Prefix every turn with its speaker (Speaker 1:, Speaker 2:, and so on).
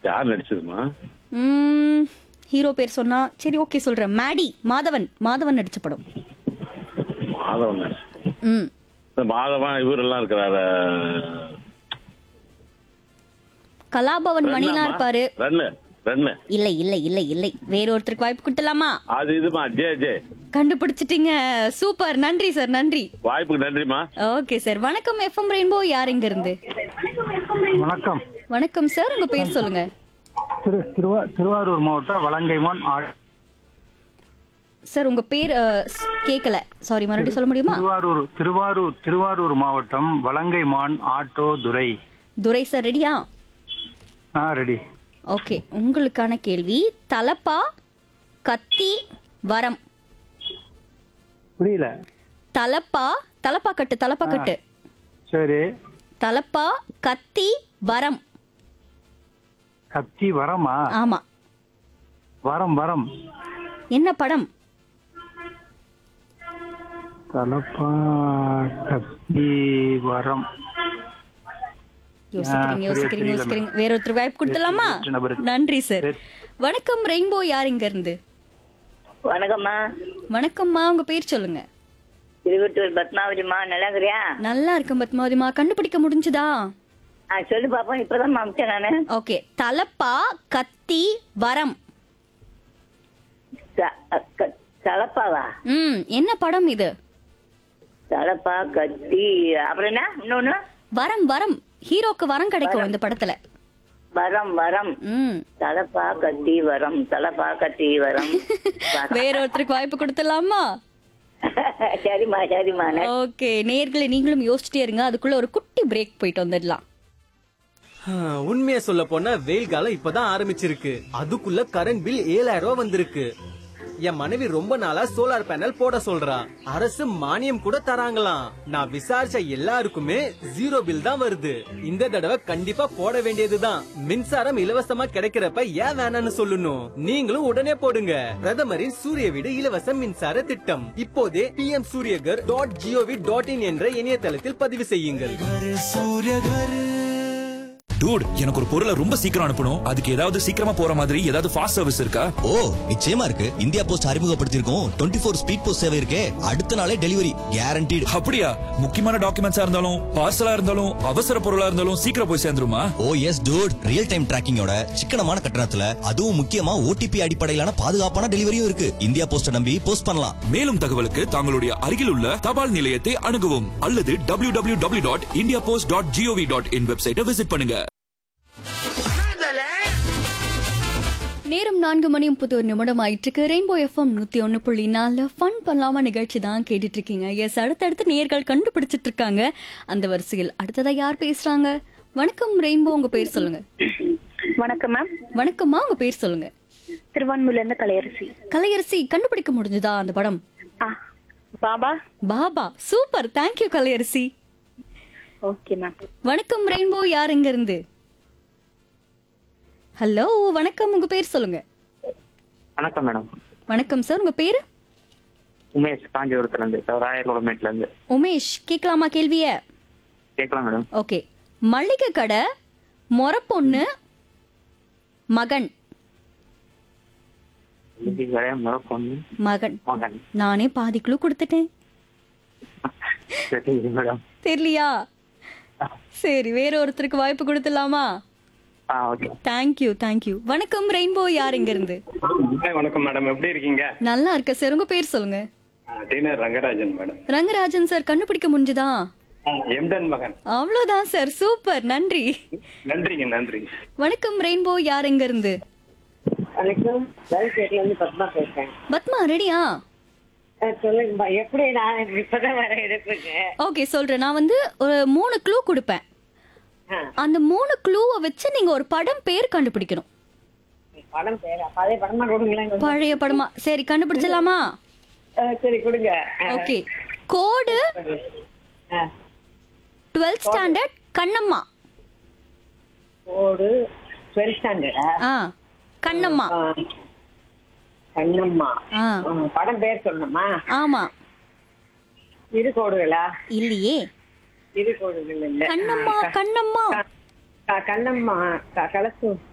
Speaker 1: யார் நடிச்சதுமா
Speaker 2: ம், ஹீரோ பேர் சொன்னா சரி ஓகே சொல்றேன் மேடி மாதவன் மாதவன் நடிச்ச படம்
Speaker 1: மாதவன் நடிச்சது
Speaker 2: ம்
Speaker 1: இந்த மாதவன் இவரெல்லாம் இருக்கிறாரு
Speaker 2: கலாபவன் மணிலாம் இருப்பாரு
Speaker 1: ரன்னு ரன்னு
Speaker 2: இல்ல இல்ல இல்ல இல்லை வேற ஒருத்தருக்கு வாய்ப்பு கொடுத்தலாமா
Speaker 1: அது இதுமா ஜே ஜே
Speaker 2: கண்டுபிடிச்சிட்டீங்க சூப்பர் நன்றி சார் நன்றி
Speaker 1: வாய்ப்புக்கு நன்றிமா
Speaker 2: ஓகே சார் வணக்கம் எஃப்எம் ரெயின்போ யார் இங்க இருந்து
Speaker 3: வணக்கம்
Speaker 2: வணக்கம் சார் உங்க பேர் சொல்லுங்க
Speaker 3: திரு திருவா திருவாரூர் மாவட்டம் வலங்கைமான் ஆ-
Speaker 2: சார் உங்க பேர் அஹ், ஸ்- கேக்கல சாரி மறுபடியும் சொல்ல முடியுமா
Speaker 3: திருவாரூர் திருவாரூர் திருவாரூர் மாவட்டம் வலங்கைமான் ஆட்டோ துரை
Speaker 2: துரை சார் ரெடியா
Speaker 3: ஆ ரெடி
Speaker 2: ஓகே உங்களுக்கான கேள்வி தலப்பா கத்தி வரம்
Speaker 3: புரியல
Speaker 2: தலப்பா தலப்பா கட்டு தலப்பா கட்டு
Speaker 3: சரி
Speaker 2: தலப்பா கத்தி வரம்
Speaker 3: கத்தி வரமா
Speaker 2: ஆமா
Speaker 3: வரம் வரம்
Speaker 2: என்ன படம்
Speaker 3: தலப்பா கத்தி வரம்
Speaker 2: யோசிக்கிறீங்க
Speaker 3: புரியுது,
Speaker 2: யோசிக்கிறீங்க
Speaker 3: புரியல.
Speaker 2: யோசிக்கிறீங்க வேற ஒருத்தர் வாய்ப்பு கொடுத்துலாமா
Speaker 3: வெற்றி நபருக்கு.
Speaker 2: நன்றி சார்
Speaker 3: சரி.
Speaker 2: வணக்கம் ரெயின்போ யார் இங்க இருந்து
Speaker 4: வணக்கம்மா
Speaker 2: வணக்கம்மா உங்க பேர் சொல்லுங்க
Speaker 4: திருவட்டூர் பத்மாவதிம்மா நல்லா இருக்கிறியா
Speaker 2: நல்லா இருக்கும் பத்மாவதிமா கண்டுபிடிக்க முடிஞ்சுதா
Speaker 4: ஆ சொல்லு பாப்போம் இப்பதான் அமிச்சேன் நானு
Speaker 2: ஓகே தலப்பா கத்தி வரம்
Speaker 4: த- அ, க- தலப்பாவா
Speaker 2: ம் என்ன படம் இது
Speaker 4: தலப்பா கத்தி அப்புறம் என்ன இன்னொன்னு
Speaker 2: வரம் வரம் ஹீரோக்கு வரம் கிடைக்கும் இந்த படத்துல
Speaker 4: வரம் வரம்
Speaker 2: ம்
Speaker 4: தலப்பா கத்தி வரம் தலப்பா கத்தி வரம் வரம்.
Speaker 2: வேற ஒருத்தருக்கு வாய்ப்பு கொடுத்துடலாமா
Speaker 4: சரிம்மா சரிம்மா ந-
Speaker 2: ஓகே நேர்களை நீங்களும் யோசிச்சிட்டே இருங்க அதுக்குள்ள ஒரு குட்டி பிரேக் போயிட்டு வந்துடலாம்
Speaker 5: ஆஹ், உண்மையை சொல்ல போனா வெயில் காலம் இப்பதான் ஆரம்பிச்சிருக்கு அதுக்குள்ள கரண்ட் பில் ஏழாயிரம் ரூபாய் வந்திருக்கு என் மனைவி ரொம்ப நாளா சோலார் பேனல் போட சொல்றா அரசு மானியம் கூட தராங்களாம் நான் விசாரிச்ச எல்லாருக்குமே ஜீரோ பில் தான் வருது இந்த தடவை கண்டிப்பா போட வேண்டியதுதான் மின்சாரம் இலவசமா கிடைக்கிறப்ப ஏன் வேணாம்னு சொல்லணும் நீங்களும் உடனே போடுங்க பிரதமரின் சூரிய வீடு இலவச மின்சார திட்டம் இப்போதே P M Suryaghar dot G O V dot in என்ற இணையதளத்தில் பதிவு செய்யுங்கள்
Speaker 6: டூட் எனக்கு ஒரு பொருளை ரொம்ப சீக்கிரம் அனுப்பணும் அதுக்கு ஏதாவது சீக்கிரமா போற மாதிரி ஏதாவது ஃபாஸ்ட் சர்வீஸ் இருக்கா
Speaker 7: ஓ நிச்சயமா இருக்கு இந்தியா போஸ்ட் அறிமுகப்படுத்தியிருக்கோம் டுவெண்ட்டி ஃபோர் ஸ்பீட் போஸ்ட் சேவை இருக்கே அடுத்த நாளே டெலிவரி கேரண்டீடு
Speaker 6: அப்படியா முக்கியமான டாக்குமெண்ட்ஸா இருந்தாலும் பார்சலா இருந்தாலும் அவசர பொருளா இருந்தாலும் சீக்கிரம் போய் சேர்ந்துருமா
Speaker 7: ஓ எஸ் டூட் ரியல் டைம் டிராக்கிங்கோட சிக்கனமான கட்டணத்துல அதுவும் முக்கியமா ஓடிபி அடிப்படையிலான பாதுகாப்பான டெலிவரியும் இருக்கு இந்தியா போஸ்ட நம்பி போஸ்ட் பண்ணலாம்
Speaker 6: மேலும் தகவலுக்கு தங்களுடைய அருகில் உள்ள தபால் நிலையத்தை அணுகவும் அல்லது W W W dot India post dot G O V dot in வெப்சைட்டை விசிட் பண்ணுங்க
Speaker 2: நேரம் நான்கு மணி முப்பது ஒரு நிமிடம் ஆயிட்டு இருக்கு ரெயின்போ எஃப்எம் நூத்தி ஒன்னு புள்ளி நாலு ஃபன் பண்ணலாமா நிகழ்ச்சி தான் கேட்டுட்டு இருக்கீங்க எஸ் அடுத்தடுத்து நேர்கள் கண்டுபிடிச்சிட்டு இருக்காங்க அந்த வரிசையில் அடுத்ததா யார் பேசுறாங்க வணக்கம் ரெயின்போ உங்க பேர் சொல்லுங்க
Speaker 8: வணக்கம் மேம்
Speaker 2: வணக்கம்மா உங்க பேர் சொல்லுங்க
Speaker 8: திருவான்மூர்ல இருந்து கலையரசி
Speaker 2: கலையரசி கண்டுபிடிக்க முடிஞ்சதா அந்த படம்
Speaker 8: ஆ Baba
Speaker 2: Baba super thank you Kalaiyarasi
Speaker 8: okay ma'am
Speaker 2: வணக்கம் ரெயின்போ யார் இங்க இருந்து ஹலோ வணக்கம் உங்க பேர் சொல்லுங்க
Speaker 9: வணக்கம் மேடம்
Speaker 2: வணக்கம் சார் உங்க பேரு
Speaker 9: உமேஷ் காஞ்சிபுரத்துல இருந்து ராயகுளமேட்ல இருந்து
Speaker 2: உமேஷ் கேட்கலாமா கேள்விய
Speaker 9: கேட்கலாம் மேடம்
Speaker 2: ஓகே மளிகை கடை மொரப்பொண்ணு மகன்
Speaker 9: இன்னைக்கு கிடையாது முறை பொண்ணு
Speaker 2: மகன்
Speaker 9: மகன்
Speaker 2: நானே பாதி குழு கொடுத்துட்டேன்
Speaker 9: சரி மேடம்
Speaker 2: தெரியலையா சரி வேற ஒருத்தருக்கு வாய்ப்பு கொடுத்துடலாமா
Speaker 9: ஆ ஓகே
Speaker 2: தேங்க்யூ தேங்க்யூ வணக்கம் ரெயின்போ யார் இங்க இருந்து
Speaker 10: வணக்கம் மேடம் எப்படி இருக்கீங்க
Speaker 2: நல்லா இருக்க சார் உங்க பேர் சொல்லுங்க
Speaker 10: டீனர் ரங்கராஜன் மேடம்
Speaker 2: ரங்கராஜன் சார் கண்டுபிடிக்க முடிஞ்சுதா
Speaker 10: எம்டன் மகன்
Speaker 2: அவ்வளவுதான் சார் சூப்பர் நன்றி
Speaker 10: நன்றிங்க நன்றி
Speaker 2: வணக்கம் ரெயின்போ யார் எங்க இருந்து
Speaker 4: வணக்கம் வேலைச்சேரியில இருந்து பத்மா பேசுறேன்
Speaker 2: பத்மா ரெடியா
Speaker 4: சொல்லுங்கப்பா எப்படி நான் இப்பதான் வர எடுப்புங்க
Speaker 2: ஓகே சொல்றேன் நான் வந்து ஒரு மூணு க்ளூ கொடுப்பேன் அந்த மூணு க்ளூவை வச்சு நீங்க ஒரு படம் பேர் கண்டுபிடிக்கணும்
Speaker 4: படம் பேரா பழைய படமா கொடுங்களேன்
Speaker 2: பழைய படமா சரி கண்டுபிடிச்சலாமா
Speaker 4: சரி கொடுங்க
Speaker 2: okay code twelfth standard Kannamma
Speaker 4: code twelfth ஸ்டாண்டர்டா
Speaker 2: ஆ கண்ணம்மா
Speaker 4: கண்ணம்மா
Speaker 2: ஆ
Speaker 4: படம் பேர் சொல்லணுமா
Speaker 2: ஆமா
Speaker 4: இரு கோடுகளா
Speaker 2: இல்லையே
Speaker 4: இரு கோடுகள் இல்ல
Speaker 2: கண்ணம்மா கண்ணம்மா
Speaker 4: கண்ணம்மா க- கலசு